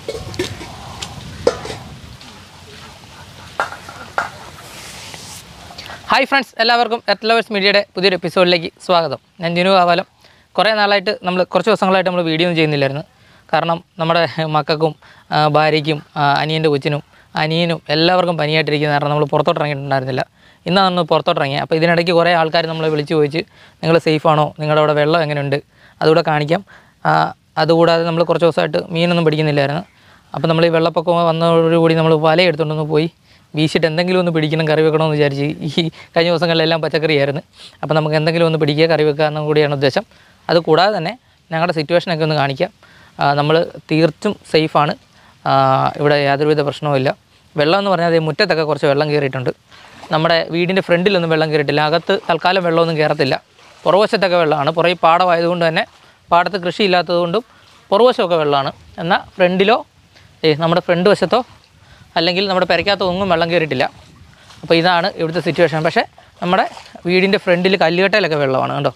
Hi friends എല്ലാവർക്കും എർട്ട്ലവേഴ്സ് മീഡിയയുടെ പുതിയൊരു എപ്പിസോഡിലേക്ക് സ്വാഗതം ഞാൻ ജിനു ആവാലം കുറേ നാളായിട്ട് നമ്മൾ കുറച്ച് ദിവസങ്ങളായിട്ട് നമ്മൾ വീഡിയോ ഒന്നും ചെയ്യുന്നില്ലായിരുന്നു കാരണം നമ്മുടെ മക്കൾക്കും ആ, ഭാര്യയ്ക്കും ആ, അനിയൻ്റെ കൊച്ചിനും അനിയനും എല്ലാവർക്കും പനിയായിട്ടിരിക്കുന്ന കാരണം നമ്മൾ പുറത്തോട്ട് ഇറങ്ങിയിട്ടുണ്ടായിരുന്നില്ല ഇന്നാണ് നമ്മൾ പുറത്തോട്ട് ഇറങ്ങിയത് അപ്പോൾ ഇതിനിടയ്ക്ക് കുറേ ആൾക്കാർ നമ്മളെ വിളിച്ച് ചോദിച്ച് നിങ്ങൾ സേഫാണോ നിങ്ങളുടെ അവിടെ വെള്ളം എങ്ങനെയുണ്ട് അതുകൂടെ കാണിക്കാം ആ, അതുകൂടാതെ നമ്മൾ കുറച്ച് ദിവസമായിട്ട് മീനൊന്നും പിടിക്കുന്നില്ലായിരുന്നു അപ്പോൾ നമ്മൾ ഈ വെള്ളപ്പൊക്കം വന്നതോടുകൂടി നമ്മൾ വല എടുത്തുകൊണ്ടൊന്ന് പോയി വീശിട്ട് എന്തെങ്കിലും ഒന്ന് പിടിക്കണം കറി വെക്കണമെന്ന് വിചാരിച്ച് ഈ കഴിഞ്ഞ ദിവസങ്ങളിലെല്ലാം പച്ചക്കറിയായിരുന്നു അപ്പോൾ നമുക്ക് എന്തെങ്കിലും ഒന്ന് പിടിക്കുക കറി വെക്കുക എന്നും കൂടിയാണ് ഉദ്ദേശം അത് കൂടാതെ തന്നെ ഞങ്ങളുടെ സിറ്റുവേഷനൊക്കെ ഒന്ന് കാണിക്കാം നമ്മൾ തീർത്തും സേഫാണ് ഇവിടെ യാതൊരുവിധ പ്രശ്നവുമില്ല വെള്ളം എന്ന് പറഞ്ഞാൽ ദേ മുറ്റത്തൊക്കെ കുറച്ച് വെള്ളം കയറിയിട്ടുണ്ട് നമ്മുടെ വീടിൻ്റെ ഫ്രണ്ടിലൊന്നും വെള്ളം കയറിയിട്ടില്ല അകത്ത് തൽക്കാലം വെള്ളമൊന്നും കയറത്തില്ല പുറവശത്തൊക്കെ വെള്ളമാണ് പുറകെ പാടമായതുകൊണ്ട് തന്നെ പാടത്ത് കൃഷി ഇല്ലാത്തതുകൊണ്ടും പുറവശമൊക്കെ വെള്ളമാണ് എന്നാൽ ഫ്രണ്ടിലോ ഏ നമ്മുടെ ഫ്രണ്ട് വശത്തോ അല്ലെങ്കിൽ നമ്മുടെ പെരയ്ക്കകത്ത് ഒന്നും വെള്ളം കയറിയിട്ടില്ല അപ്പോൾ ഇതാണ് ഇവിടുത്തെ സിറ്റുവേഷൻ പക്ഷേ നമ്മുടെ വീടിൻ്റെ ഫ്രണ്ടിൽ കല്ലുകട്ടയിലൊക്കെ വെള്ളമാണ് കണ്ടോ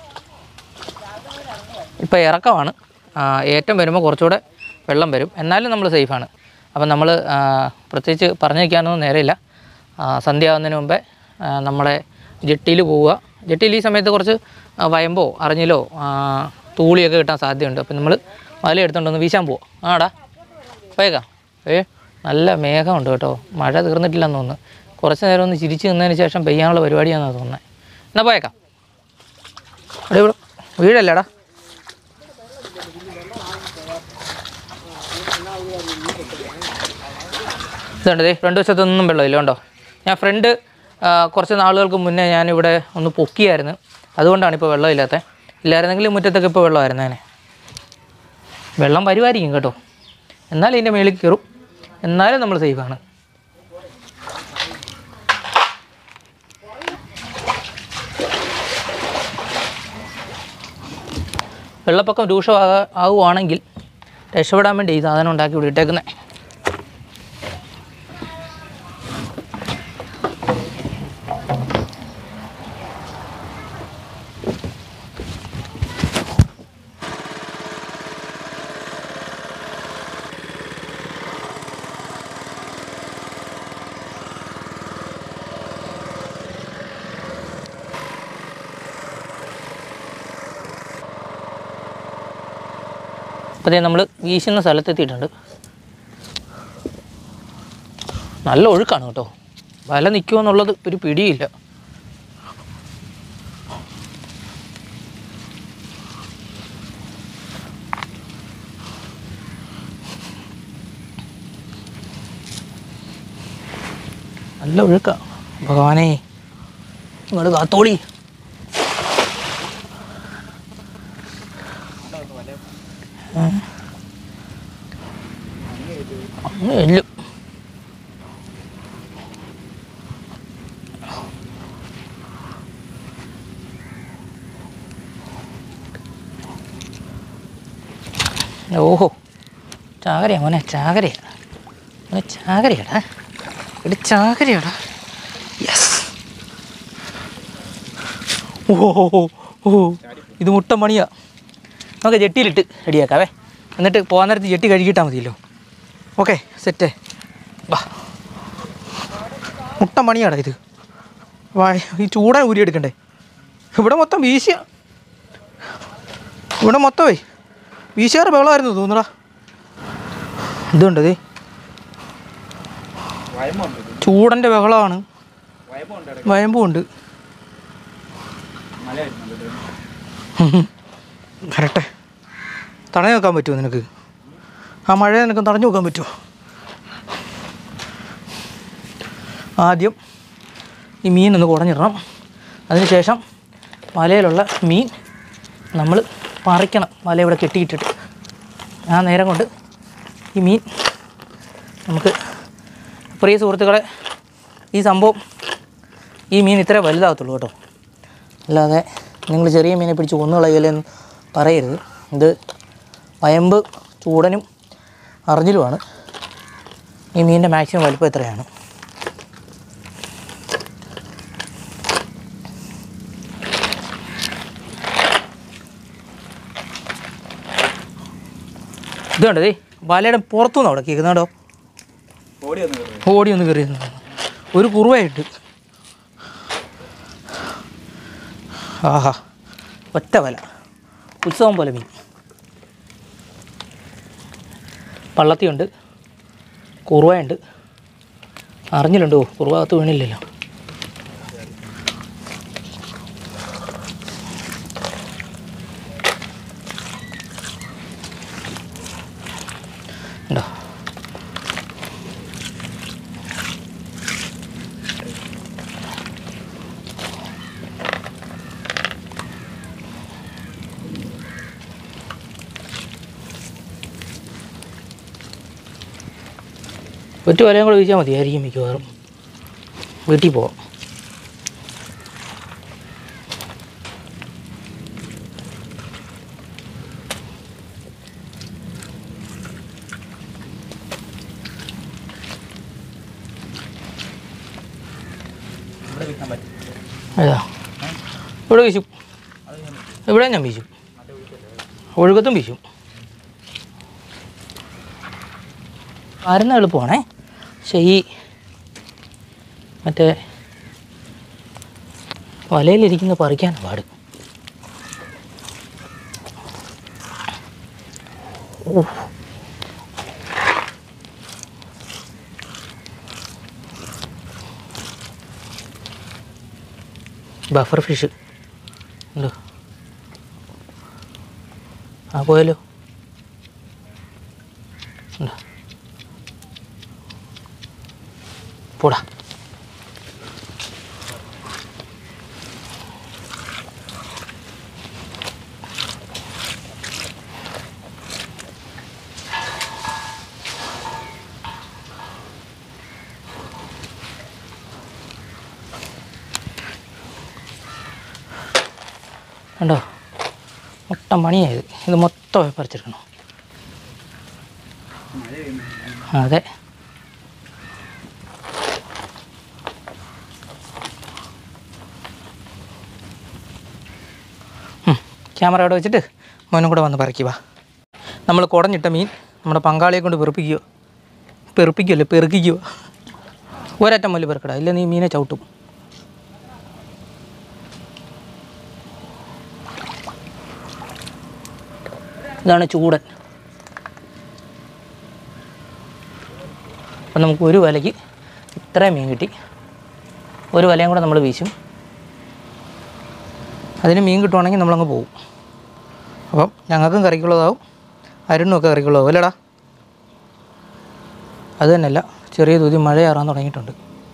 ഇപ്പോൾ ഇറക്കമാണ് ആ, ഏറ്റം വരുമ്പോൾ കുറച്ചുകൂടെ വെള്ളം വരും എന്നാലും നമ്മൾ സേഫാണ് അപ്പം നമ്മൾ പ്രത്യേകിച്ച് പറഞ്ഞു വയ്ക്കാനൊന്നും നേരമില്ല ആ, സന്ധ്യ ആവുന്നതിന് മുമ്പേ ആ, നമ്മളെ ജെട്ടിയിൽ പോവുക ജെട്ടിയിൽ ഈ സമയത്ത് കുറച്ച് ആ, വയമ്പോ അറിഞ്ഞിലോ ആ, തൂളിയൊക്കെ കിട്ടാൻ സാധ്യതയുണ്ട് അപ്പം നമ്മൾ വല എടുത്തുകൊണ്ടൊന്ന് വീശാൻ പോവാം ആടാ പോയേക്കാം ഏ നല്ല മേഘമുണ്ട് കേട്ടോ മഴ തീർന്നിട്ടില്ലെന്ന് തോന്നുന്നു കുറച്ച് നേരം ഒന്ന് ചിരിച്ച് നിന്നതിന് ശേഷം പെയ്യാനുള്ള പരിപാടിയാണെന്നാണ് തോന്നുന്നത് എന്നാൽ പോയേക്കാം ഇവിടെ ഇവിടെ വീടല്ലേടാ ഇതുണ്ട് ദേ ഫ്രണ്ട് വശത്തൊന്നും വെള്ളമില്ല കണ്ടോ ഞാൻ ഫ്രണ്ട് ആ, കുറച്ച് നാളുകൾക്ക് മുന്നേ ഞാനിവിടെ ഒന്ന് പൊക്കിയായിരുന്നു അതുകൊണ്ടാണ് ഇപ്പോൾ വെള്ളമില്ലാത്തത് ഇല്ലായിരുന്നെങ്കിൽ മുറ്റത്തൊക്കെ ഇപ്പോൾ വെള്ളമായിരുന്നേനെ വെള്ളം വരുമായിരിക്കും കേട്ടോ എന്നാലും ഇതിൻ്റെ മേളിൽ കയറും എന്നാലും നമ്മൾ സേഫാണ് വെള്ളപ്പൊക്കം രൂക്ഷമാകാ ആവുകയാണെങ്കിൽ രക്ഷപ്പെടാൻ വേണ്ടി ഈ സാധനം ഉണ്ടാക്കി ഇവിടെ ഇട്ടേക്കുന്നത് അപ്പോൾ അതേ നമ്മൾ വീശുന്ന സ്ഥലത്തെത്തിയിട്ടുണ്ട് നല്ല ഒഴുക്കാണ് കേട്ടോ വല നിൽക്കുമോ എന്നുള്ളത് ഒരു പിടിയില്ല നല്ല ഒഴുക്ക ഭഗവാനെ ഇങ്ങോട്ട് കാത്തോളി അങ്ങ് എല്ലും ഓഹോ ചാകരയാ മോനെ ചാകരയാ മോനെ ചാകരയാടാ എടി ചാകരയാടാ യെസ് ഓഹോ ഓ ഇത് മുട്ട മണിയാ നമുക്ക് ജെട്ടിയിലിട്ട് റെഡിയാക്കാവേ എന്നിട്ട് പോകാൻ നേരത്ത് ജെട്ടി കഴുകിയിട്ടാൽ മതിയല്ലോ ഓക്കെ സെറ്റ് വാ മുട്ട മണിയാടാ ഇത് വാ ഈ ചൂടാൻ ഊരിയെടുക്കണ്ടേ ഇവിടെ മൊത്തം വീശിയ ഇവിടെ മൊത്തമേ വീശിയാറ് വെള്ളമായിരുന്നു തോന്നുടാ ഇതുണ്ട് ഇത് ചൂടൻ്റെ ബഹളമാണ് വയമ്പും ഉണ്ട് വരട്ടെ തടഞ്ഞു വെക്കാൻ പറ്റുമോ നിനക്ക് ആ മഴ നിനക്ക് തടഞ്ഞു വെക്കാൻ പറ്റുമോ ആദ്യം ഈ മീൻ ഒന്ന് കുടഞ്ഞിടണം അതിനുശേഷം വലയിലുള്ള മീൻ നമ്മൾ പറിക്കണം വല ഇവിടെ കെട്ടിയിട്ടിട്ട് ആ നേരം കൊണ്ട് ഈ മീൻ നമുക്ക് പ്രിയ സുഹൃത്തുക്കളെ ഈ സംഭവം ഈ മീൻ ഇത്രേ വലുതാകത്തുള്ളൂ കേട്ടോ അല്ലാതെ നിങ്ങൾ ചെറിയ മീനെ പിടിച്ച് കൊന്നുകളയലെന്ന് പറയരുത് ഇത് വയമ്പ് ചൂടനും അറിഞ്ഞിലുമാണ് ഈ മീനിൻ്റെ മാക്സിമം വലിപ്പം എത്രയാണ് ഇതുണ്ട് ദേ വലയുടെ പുറത്തുനിന്ന് അവിടെ കേൾക്കുന്നുണ്ടോ ഓടി വന്നു കയറി. ഓടി ഒന്ന് കയറി നിന്ന്. ഒരു കുറുവായിട്ട് ആഹാ ഒറ്റ വല ഉത്സവം പോലെ മീൻ പള്ളത്തിയുണ്ട് കുറുവയുണ്ട് അറിഞ്ഞില്ലുണ്ടോ കുറുവകത്ത് വീണില്ലല്ലോ ഉണ്ടോ ഒറ്റ വലയും കൂടെ വീശാൽ മതിയായിരിക്കും മിക്കവാറും വീട്ടിൽ പോവാം ഇവിടെ വിൽക്കാൻ പറ്റും ഏതാ ഇവിടെ വീശും ഇവിടെ ഞാൻ വീശും ഒഴുകത്തും വീശും ആരുന്ന എളുപ്പമാണേ പക്ഷേ ഈ മറ്റേ വലയിലിരിക്കുന്ന പറിക്കാൻ പാട് ഓ ബഫർ ഫിഷ് ഉണ്ടോ ആ പോയാലോ ഉണ്ടോ പോടാ കണ്ടോ മൊത്തം പണിയായത് ഇത് മൊത്തം പറിച്ചെടുക്കണം മഴ പെയ്യുന്നു. അതെ ക്യാമറ അവിടെ വെച്ചിട്ട് മോനും കൂടെ വന്ന് പറിക്കുക നമ്മൾ കുടഞ്ഞിട്ട മീൻ നമ്മുടെ പങ്കാളിയെ കൊണ്ട് പെറുപ്പിക്കുക പെറുപ്പിക്കുമല്ലോ പെറുക്കിക്കുക ഒരറ്റം മുതൽ പെറുക്കട ഇല്ല നീ മീനെ ചവിട്ടും ഇതാണ് ചൂടൻ അപ്പം നമുക്ക് ഒരു വലയ്ക്ക് ഇത്രയും മീൻ കിട്ടി ഒരു വലയും കൂടെ നമ്മൾ വീശും അതിന് മീൻ കിട്ടുവാണെങ്കിൽ നമ്മളങ്ങ് പോകും അപ്പം ഞങ്ങൾക്കും കറിക്കുള്ളതാവും അരുണും ഒക്കെ കറിക്കുള്ളതാവും അല്ലേടാ അത് തന്നെയല്ല ചെറിയ തോതിൽ മഴ കയറാൻ തുടങ്ങിയിട്ടുണ്ട്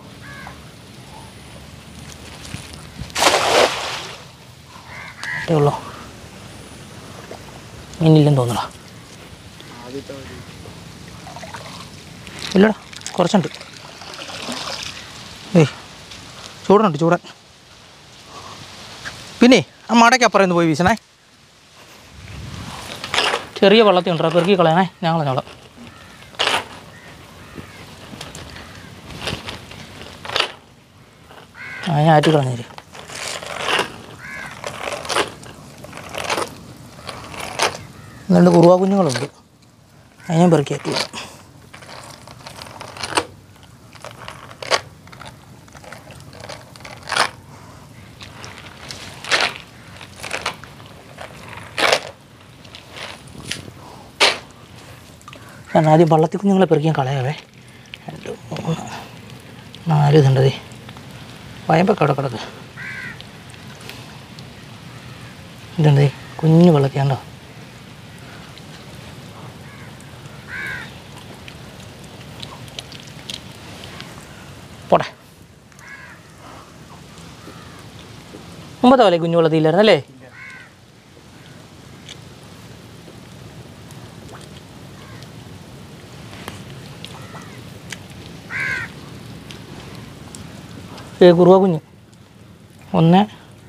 അതേ ഉള്ളൂ മീനില്ലെന്ന് തോന്നടാ ആദ്യത്തെ ഒരു ഇല്ലടാ കുറച്ചുണ്ട് ഏയ് ചൂടനുണ്ട് ചൂടൻ പിന്നെ ആ മടയ്ക്ക് അപ്പുറം ഒന്ന് പോയി വീശണേ ചെറിയ വെള്ളത്തിൽ ഉണ്ടോ പെറുക്കി കളയണേ ഞാൻ കളഞ്ഞോളാം ആ ഞാൻ ആറ്റി കളഞ്ഞേര് രണ്ട് കുറുവാ കുഞ്ഞുങ്ങളുണ്ട് അത് ഞാൻ പെറുക്കി ആറ്റി കളയാം ഞാൻ ആദ്യം വള്ളത്തിൽ കുഞ്ഞുങ്ങളെ പെറുക്കിയാൻ കളയാവേ രണ്ട് മൂന്ന് നാല് ഇതുണ്ടതേ വയമ്പൊക്കെ അവിടെ കിടക്ക് ഇതുണ്ടേ കുഞ്ഞു വെള്ളത്തിയാണ്ടോ പോട്ടെ മുമ്പത്തെ പോലെ കുഞ്ഞു വെള്ളത്തിയില്ലായിരുന്നല്ലേ ഏ കുറുവ കുഞ്ഞ് ഒന്ന്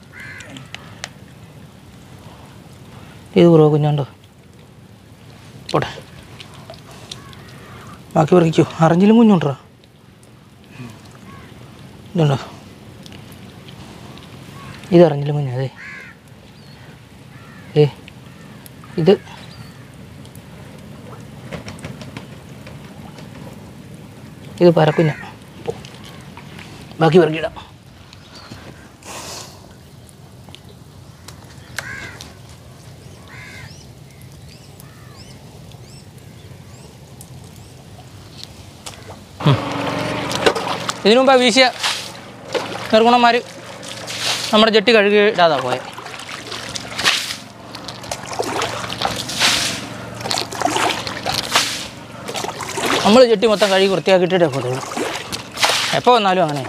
ഇത് കുറുവ കുഞ്ഞുണ്ടോ പോട്ടെ ബാക്കി പറിക്കോ അറഞ്ചിലും കുഞ്ഞുണ്ടോ ഇതുണ്ടോ ഇത് അറിഞ്ഞില്ല കുഞ്ഞ് അതെ ഏ ഇത് ഇത് പരക്കുഞ്ഞ ബാക്കി പെറുക്കിയിടാം ഉം. ഇതിനു മുമ്പ് ആ വീശിയ നിർഗുണന്മാർ നമ്മുടെ ജെട്ടി കഴുകി ഇടാതാ പോയെ നമ്മൾ ജെട്ടി മൊത്തം കഴുകി വൃത്തിയാക്കിയിട്ടേ പോകത്തുള്ളൂ എപ്പോൾ വന്നാലും അങ്ങനെ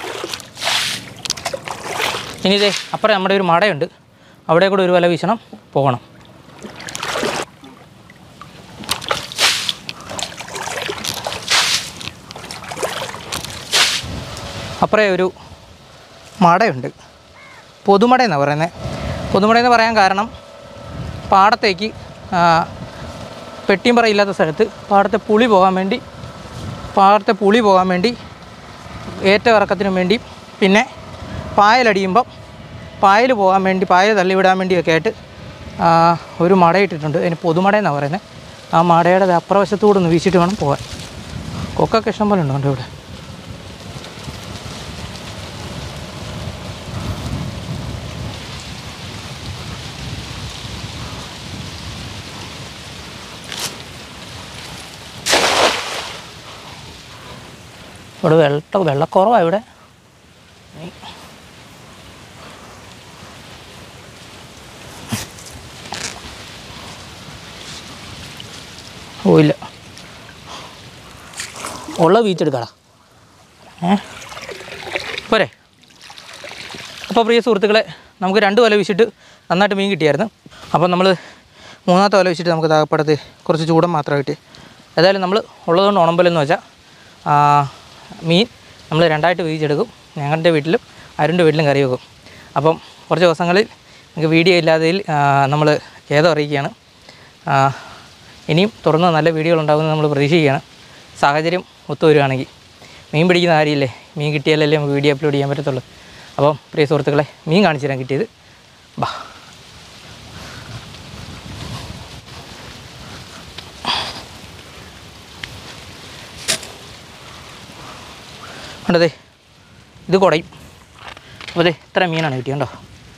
ഇനി ഇതേ അപ്പുറം നമ്മുടെ ഒരു മടയുണ്ട് അവിടെ കൂടെ ഒരു വല വീശണം പോകണം അപ്പുറേ ഒരു മടയുണ്ട് പൊതുമട എന്നാണ് പറയുന്നത് പൊതുമട എന്ന് പറയാൻ കാരണം പാടത്തേക്ക് ആ, പെട്ടിയും പറയില്ലാത്ത സ്ഥലത്ത് പാടത്തെ പുളി പോകാൻ വേണ്ടി പാടത്തെ പുളി പോകാൻ വേണ്ടി ഏറ്റ ഇറക്കത്തിനും വേണ്ടി പിന്നെ പായലടിയുമ്പം പായൽ പോകാൻ വേണ്ടി പായൽ തള്ളിവിടാൻ വേണ്ടിയൊക്കെ ആയിട്ട് ആ, ഒരു മടയിട്ടിട്ടുണ്ട് അതിന് പൊതുമട എന്നാണ് പറയുന്നത് ആ മടയുടെ അപ്പുറവശത്തൂടെ ഒന്ന് വീശിയിട്ട് വേണം പോകാൻ കൊക്കൊക്കെ ഇഷ്ടം പോലെ ഉണ്ടോ ഇവിടെ ഇവിടെ വെള്ള വെള്ളക്കുറവാണ് ഇവിടെ ഓ ഇല്ല ഉള്ള വീച്ചെടുക്കടാ ഏ പോരെ അപ്പോൾ പ്രിയ സുഹൃത്തുക്കളെ നമുക്ക് രണ്ട് വല വീശിട്ട് നന്നായിട്ട് മീൻ കിട്ടിയായിരുന്നു അപ്പോൾ നമ്മൾ മൂന്നാമത്തെ വല വെച്ചിട്ട് നമുക്ക് താകപ്പടത്ത് കുറച്ച് ചൂടം മാത്രം കിട്ടി ഏതായാലും നമ്മൾ ഉള്ളതുകൊണ്ട് ഉണമ്പലെന്ന് വെച്ചാൽ ആ, മീൻ നമ്മൾ രണ്ടായിട്ട് വീതിച്ചെടുക്കും ഞങ്ങളുടെ വീട്ടിലും അരുണിൻ്റെ വീട്ടിലും കറി വെക്കും അപ്പം കുറച്ച് ദിവസങ്ങളിൽ നമുക്ക് വീഡിയോ ഇല്ലാത്തതിൽ നമ്മൾ ഖേദം അറിയിക്കുകയാണ് ആ, ഇനിയും തുടർന്ന് നല്ല വീഡിയോകൾ ഉണ്ടാകുമെന്ന് നമ്മൾ പ്രതീക്ഷിക്കുകയാണ് സാഹചര്യം ഒത്തു വരുവാണെങ്കിൽ മീൻ പിടിക്കുന്ന കാര്യമില്ലേ മീൻ കിട്ടിയാലല്ലേ നമുക്ക് വീഡിയോ അപ്ലോഡ് ചെയ്യാൻ പറ്റത്തുള്ളൂ അപ്പം പ്രിയ സുഹൃത്തുക്കളെ മീൻ കാണിച്ചു തരാൻ കിട്ടിയത് ബാ കണ്ടതേ ഇത് കുടയും അപ്പോൾ അതെ ഇത്ര മീനാണ് കിട്ടിയണ്ടോ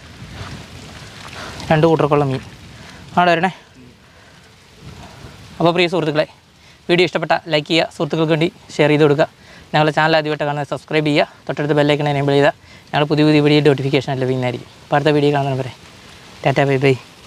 രണ്ട് കൂട്ടർക്കുള്ള മീൻ അവിടെ വരണേ അപ്പോൾ പ്രിയ സുഹൃത്തുക്കളെ വീഡിയോ ഇഷ്ടപ്പെട്ട ലൈക്ക് ചെയ്യുക സുഹൃത്തുക്കൾക്ക് വേണ്ടി ഷെയർ ചെയ്ത് കൊടുക്കുക ഞങ്ങളുടെ ചാനൽ ആദ്യമായിട്ട് കാണുന്നത് സബ്സ്ക്രൈബ് ചെയ്യുക തൊട്ടടുത്ത് ബെല്ലൈക്കൺ എനേബിൾ ചെയ്താൽ ഞങ്ങൾ പുതിയ പുതിയ വീഡിയോ നോട്ടിഫിക്കേഷൻ ലഭിക്കുന്നതായിരിക്കും അപ്പോൾ അടുത്ത വീഡിയോ കാണുന്നവരെ ടാറ്റാ ബൈ ബൈ